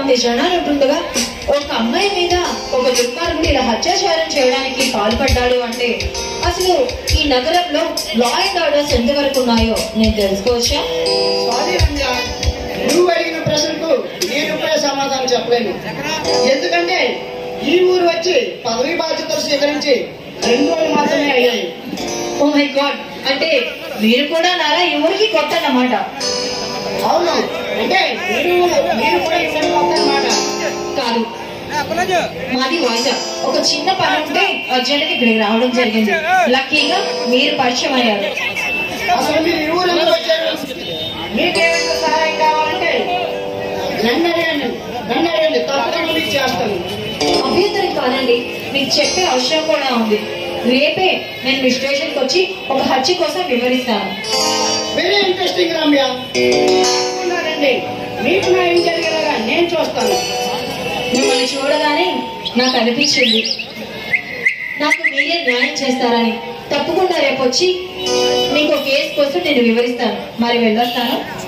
మంది జనాలు ఉంటుండగా ఒక అమ్మాయి మీద ఒక దుర్మార్గుడు ఇలా హత్యాచారం చేయడానికి పాల్పడ్డాడు అంటే అసలు ఈ నగరంలో లా అండ్ ఆర్డర్స్ ఎంతవరకు ఉన్నాయో నేను తెలుసుకోవచ్చా సారీ రమ్య నువ్వు అడిగిన ప్రశ్నకు నేను ఇప్పుడే సమాధానం చెప్పలేను ఎందుకంటే ఈ ఊరు వచ్చి పదవి బాధ్యతలు స్వీకరించి రెండు రోజులు మాత్రమే అయ్యాయి ఓ మై గాడ్ అంటే మీరు కూడా నాలా ఈ ఊరికి కొత్త అన్నమాట అవును అంటే మీరు మీరు కూడా ఇక్కడ కొత్త అన్నమాట కాదు మాది వైజాగ్ ఒక చిన్న పని ఉంటే అర్జెంట్ గా ఇక్కడికి రావడం జరిగింది లక్కీగా మీరు పరిచయం అయ్యారు అసలు మీరు ఈ ఊరు ఎందుకు వచ్చారు మీకేమైనా సహాయం కావాలంటే నన్ను అడగండి నన్ను అడగండి తప్పకుండా మీకు చేస్తాను అభ్యంతరం కాదండి మీకు చెప్పే అవసరం కూడా ఉంది రేపే నేను మీ స్టేషన్కి వచ్చి ఒక హత్య కోసం వివరిస్తాను వెరీ ఇంట్రెస్టింగ్ రమ్య తప్పకుండా రండి మీకు న్యాయం జరిగేలాగా నేను చూస్తాను మిమ్మల్ని చూడగానే నాకు అనిపించింది నాకు మీరే న్యాయం చేస్తారని తప్పకుండా రేపు వచ్చి మీకు కేసు కోసం నేను వివరిస్తాను మరి వెళ్ళొస్తాను